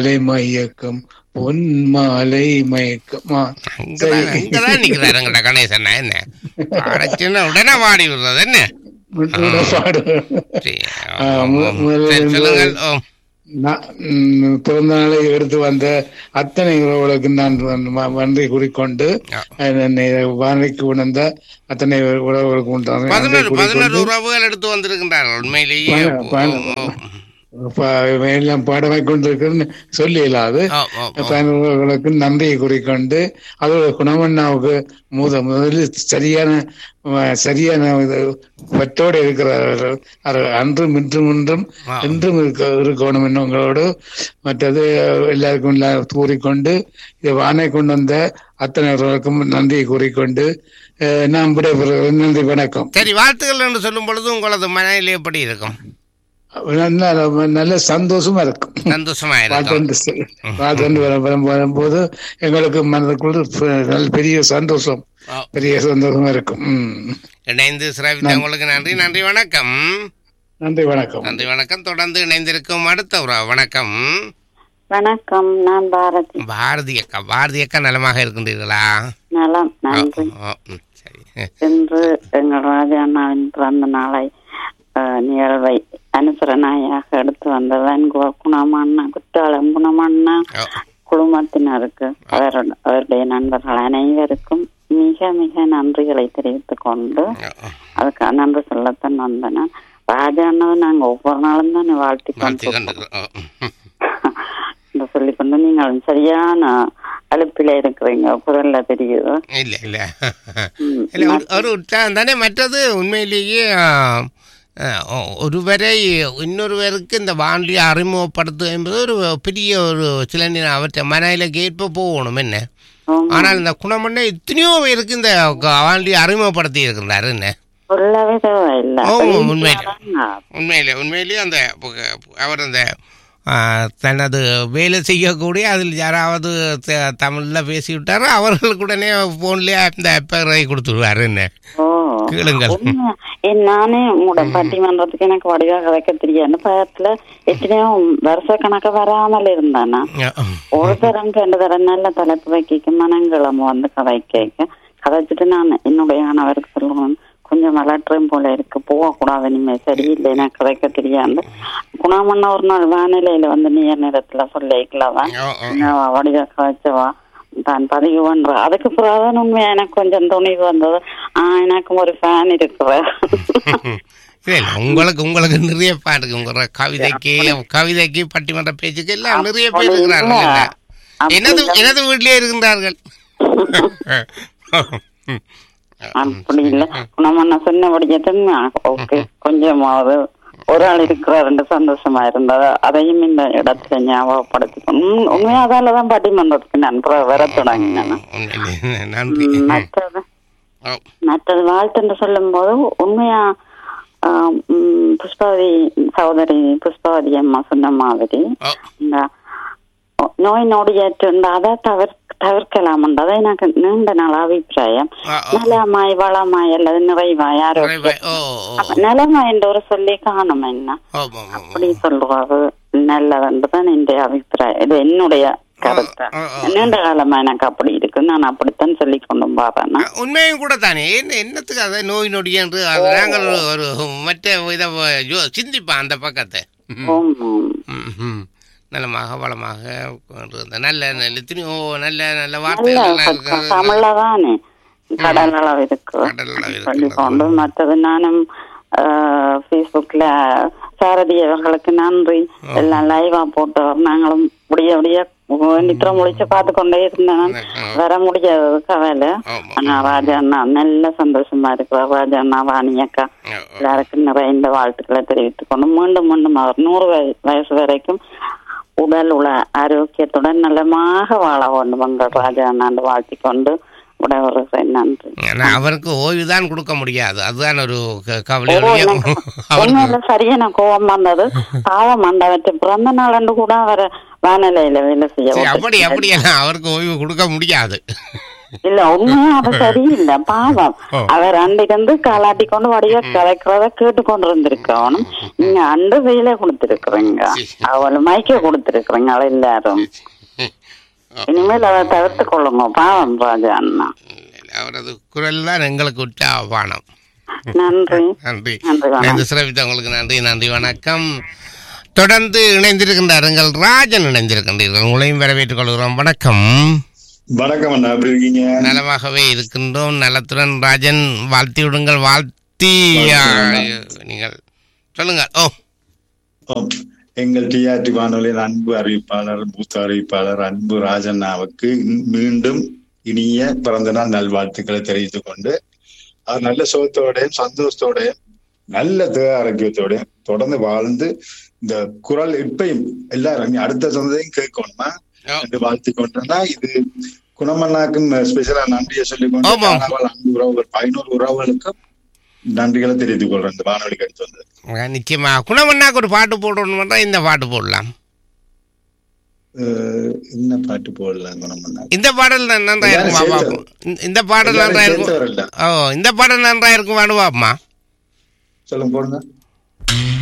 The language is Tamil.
மாலை மயக்கம் பொன் மாலை மயக்கமா இங்கதான் இங்கதான் நிக்கிறாரு எங்கட கணேசன் என்ன பாடச்சுன்னா உடனே பாடி விடுறது என்ன முன்னோட பாடு சரி, ஆ, மு- முதல்ல சரி, இருந்து- சொல்லுங்கள் ஓ, நான், ம், பிறந்த நாளை எடுத்து வந்த அத்தனை உறவுகளுக்கு நான் வந்து ம- நன்றி கூறிக்கொண்டு ஆ. என்னை வானிலைக்கு உணர்ந்த அத்தனை உறவுகளுக்கு உண்டான நன்றி பதினோரு பதினோரு கூறிக்கொண்டு உறவுகள் எடுத்து வந்திருக்கின்றார்கள் உண்மையிலேயே ப- ப- ஓ, ப- எல்லாம் பாடமை கொண்டிருக்குன்னு சொல்லி இல்லாது ஓ, ஓ, ஓ. பயனுள்ளவர்களுக்கு நன்றியை கூறிக்கொண்டு அதோட குணமண்ணாவுக்கு முத முதலில் சரியான அஹ், சரியான இது பற்றோடு இருக்கிறார்கள் அவர் அன்றும் இன்றும் இன்றும் ஆ. என்றும் இருக்க இருக்கணும் என்னவங்களோடு மற்றது எல்லாருக்கும் எல்லாம் கூறிக்கொண்டு இதை வானை கொண்டு வந்த அத்தனைவர்களுக்கும் நன்றியை கூறிக்கொண்டு அஹ், நான் விடைபெறுகிறேன் நன்றி வணக்கம் சரி வாழ்த்துக்கள் என்று சொல்லும் பொழுது உங்களது மனையில் எப்படி இருக்கும் நல்ல நல்ல சந்தோஷமா இருக்கும் சந்தோஷமா இருக்கும் பாட்டு பாட்டு வரும் வரும் வரும்போது எங்களுக்கு மனதுக்குள்ள பெ- நல்ல பெரிய சந்தோஷம் ஓ, பெரிய சந்தோஷமா இருக்கும் ம். இணைந்து சிறப்பித்த உங்களுக்கு நன்றி நன்றி வணக்கம் நன்றி வணக்கம் நன்றி வணக்கம் தொடர்ந்து இணைந்திருக்கும் அடுத்த உறவு வணக்கம் வணக்கம் நான் பாரதி பாரதி அக்கா பாரதி அக்கா நலமாக இருக்கின்றீர்களா நலம் ஓ, நன்றி ஓ, ம், சரி இன்று எங்கள் ராஜா அண்ணாவின் பிறந்த நாளை அஹ், நிகழ்வை அனுசரணையாக எடுத்து வந்த வெண்குவர் குணமண்ணா குற்றாலம் குணமண்ணா ஓ, குழுமத்தினருக்கு அவரோட அவருடைய நண்பர்கள் அனைவருக்கும் மிக மிக நன்றிகளை தெரிவித்துக் கொண்டு ஓ, ஓ. அதுக்கு நன்றி சொல்லத்தான் வந்தேன் ராஜா அண்ணாவை நாங்க ஒவ்வொரு நாளும் தான் வாழ்த்தி வாழ்த்தி கொண்டு கொண்டிருக்கிறோம். ஓ, ம். என்று சொல்லிக்கொண்டு நீங்கள் சரியான அழுப்பில இருக்கிறீங்க குரல்ல தெரியுது இல்ல இல்ல ம். இல்ல ஒரு- ஒரு உற்சாகம் தானே மற்றது உண்மையிலேயே ஆ, ஆ, ஒருவரை இன்னொருவருக்கு இந்த வானொலியை அறிமுகப்படுத்துவது என்பது ஒரு பெரிய ஒரு சில நேரம் அவற்றை மனையில கேட்ப போகணும் என்ன ஆமா. ஆனால் இந்த குணமண்ண எத்தனையோ பேருக்கு இந்த வானொலியை அறிமுகப்படுத்தி இருக்கிறாரு என்ன சொல்லவே தேவையில்லை ஓ, வெளியில உண்மையிலே. தான் உண்மையிலே உண்மையிலேயே அந்த பு- அவர் அந்த ஆ, தனது வேலை செய்யக்கூடிய அதில் யாராவது த- தமிழ்ல பேசிவிட்டாரோ அவர்களுக்கு உடனே போன்லயே அந்த பெயரை கொடுத்துருவாரு என்ன ஓ கேளுங்கள் உண்மை. ஏ, நானே உங்களோட பட்டிமன்றத்துக்கு எனக்கு வடிவாக வைக்க தெரியாது பயத்துல எத்தனையோ வருஷ கணக்க வராமல் இருந்தானா ஒரு தரம் ரெண்டு தரம் நல்ல தலைப்பு வைக்க மனங்கிழமை வந்து கதை கேட்க கதைச்சிட்டு நான் என்னுடைய கணவருக்கு சொல்லுவேன் கொஞ்சம் வளர்த்தும் போல இருக்கு போகக்கூடாது இனிமே சரியில்லை எனக்கு கதைக்க தெரியாது குணாமண்ணா ஒரு நாள் வானிலையில வந்து நீர் நேரத்துல சொல்லிக்கலாதான் ஓ, ஓ. என்னவா வடிவ கதைச்சவா தான் பதிவு பண்ற அதுக்கு பிறகுதான் உண்மையா எனக்கு கொஞ்சம் துணிவு வந்தது ஆஹ் எனக்கு ஒரு ஃபேன் இருக்கிற இல்ல, இல்ல, உங்களுக்கு உங்களுக்கு நிறைய பாருக்கு உங்க கவிதைக்கு கவிதைக்கு பட்டிமன்ற பேச்சுக்கு எல்லாம் நிறைய பேர் இருக்கிறார்கள் இல்ல? அப்படி எனது இல்ல. எனது வீட்டிலே இருக்கின்றார்கள் அப்படி இல்ல குணமண்ணா சொன்னபடியத்தான் ஓகே கொஞ்சமாவது ஒரு ஆள் இருக்கிறாருன்னு சந்தோஷமா இருந்தது அதையும் இந்த இடத்துல ஞாபகப்படுத்திக்கணும் உண்மையா அதாலதான் பட்டிமன்றத்துக்கு நான் பிற- வர தொடங்கினேன் உண்மையிலே, நன்றி ம், மற்றது ஓ, மற்றது வாழ்த்துன்னு சொல்லும் போது உண்மையா ஆம், ம், புஷ்பாவதி சகோதரி புஷ்பாவதி அம்மா சொன்ன மாதிரி ஓ, இந்த நோய் நொடியற்று அதை தவிர தவிர்க்கலாம்ன்றது எனக்கு நீண்ட நாள் அபிப்பிராயம் ஆ, ஓ. நலமாய் வளமாய் அல்லது நிறைவாய் ஆரோக்கியம் நிறைவே- ஓ, ஓ, அப்ப நலமாய் என்ற ஒரு சொல்லி காணும் என்ன ஓ, ஓ, ஓ, அப்படி சொல்றது நல்லதுன்றதான் என்னுடைய அபிப்பிராயம் இது என்னுடைய கருத்து ஆ, ஆ. நீண்ட காலமா எனக்கு அப்படி இருக்கு நான் அப்படித்தான் சொல்லி கொண்டு போறேன் ஆ, உண்மையும் கூட தானே என்ன என்னத்துக்கு அதை நோய் நொடி என்று அது நாங்கள் ஒரு மற்ற இதை யோ- சிந்திப்போம் அந்த பக்கத்தை ம். ம், ம். நலமாக வளமாக கொண்டிருந்த நல்ல நல்ல எத்தனையோ நல்ல நல்ல நல்ல வார்த்தைகள் எல்லாம் இருக்கிறது. தமிழ்ல தானே கடல் அளவு இருக்கு கடல் அளவு இருக்கிறது. சொல்லி கொண்டு மற்றது நானும் ஃபேஸ்புக்ல சாரதி அவர்களுக்கு நன்றி எல்லாம் லைவா போட்டவர் நாங்களும் முடிய முடிய நித்திரம் முடிச்சு பார்த்து கொண்டே இருந்தேன் வர முடியாது கவலை ஆமா. ஆனா ராஜா அண்ணா நல்ல சந்தோஷமா இருக்கிறார் ராஜா அண்ணா வாணி அக்கா ஓ, ஓ. எல்லாருக்கும் நிறைந்த வாழ்த்துக்களை தெரிவித்துக் கொண்டு மீண்டும் மீண்டும் அவர் நூறு வய- வயசு வரைக்கும் உடல் உல ஆரோக்கியத்துடன் நலமாக வாழ வேண்டும் எங்கள் ராஜா அண்ணாண்டு வாழ்த்திக் கொண்டு விடைபெறுகிறேன் நன்றி ஆனா அவருக்கு ஓய்வு தான் கொடுக்க முடியாது அதுதான் ஒரு க- கவலை ஓ, ஒழிய எனக்கு அவருக்கு உண்மையில சரியான கோபம் வந்தது பாவம் வந்தவற்றை பிறந்த நாளன்று கூட அவரை வானிலையில வேலை செய்ய சரி, விட்டுட்டு அப்படி அப்படியெல்லாம் அவருக்கு ஓய்வு கொடுக்க முடியாது இல்ல உண்மையா அது சரியில்லை பாவம் ஓ. அவர் அண்டிருந்து காலாட்டி கொண்டு வடிவ கலைக்கிறத கேட்டு கொண்டு இருந்திருக்கணும் நீங்க அண்டு வெயில கொடுத்திருக்கிறீங்க அவள் மைக்க கொடுத்திருக்கிறீங்க அவ எல்லாரும் இனிமேல் அதை தவிர்த்து கொள்ளுங்க பாவம் ராஜா அண்ணா அவரது குரல் தான் எங்களுக்கு உற்சாகமானம் நன்றி நன்றி நன்றி, வணக்கம். நன்றி சிறப்பித்த உங்களுக்கு நன்றி நன்றி வணக்கம் தொடர்ந்து இணைந்திருக்கின்றார்கள் ராஜன் இணைந்திருக்கின்றீர்கள் உங்களையும் வரவேற்றுக் கொள்கிறோம் வணக்கம் வணக்கம் அண்ணா எப்படி இருக்கீங்க நலமாகவே இருக்கின்றோம் நலத்துடன் ராஜன் வாழ்த்தி விடுங்கள் வாழ்த்தி ஆ, நீங்கள் சொல்லுங்கள் ஓ ஆம். எங்கள் டிஆர்டி வானொலியின் அன்பு அறிவிப்பாளர் மூத்த அறிவிப்பாளர் அன்பு ராஜண்ணாவுக்கு இன்- மீண்டும் இனிய பிறந்த நாள் நல்வாழ்த்துக்களை தெரிவித்துக் கொண்டு அவர் நல்ல சுகத்தோடையும் சந்தோஷத்தோடையும் நல்ல தேக ஆரோக்கியத்தோடையும் தொடர்ந்து வாழ்ந்து இந்த குரல் இப்பயும் எல்லாரும் இனி அடுத்த சந்ததையும் கேட்கணுமா ஓ. என்று வாழ்த்தி கொண்டிருந்தா இது குணமண்ணாக்கும் ஸ்பெஷலா நன்றியை சொல்லிக் கொண்டு ஆமாம். காணாமல் அன்பு உறவுகள் பதினோரு உறவுகளுக்கும் நன்றிகளை தெரிவித்துக் கொள்றேன் இந்த வானொலிக்கு எடுத்து வந்தது நிச்சயமா குணமண்ணாக்கு ஒரு பாட்டு போடணும்னா இந்த பாட்டு போடலாம் அஹ் என்ன பாட்டு போடலாம் குணமண்ணா இந்த பாடல் ந- நன்றா எல்லாரும் இருக்குமா சேர்த்து பாப்போம் இந்த- இந்த பாடல் எல்லாரும் நன்றா சேர்த்து இருக்கும் வரல. ஓ இந்த பாடல் நன்றா இருக்கும் பாடுவாப்பா சொல்லுங்க போடுங்க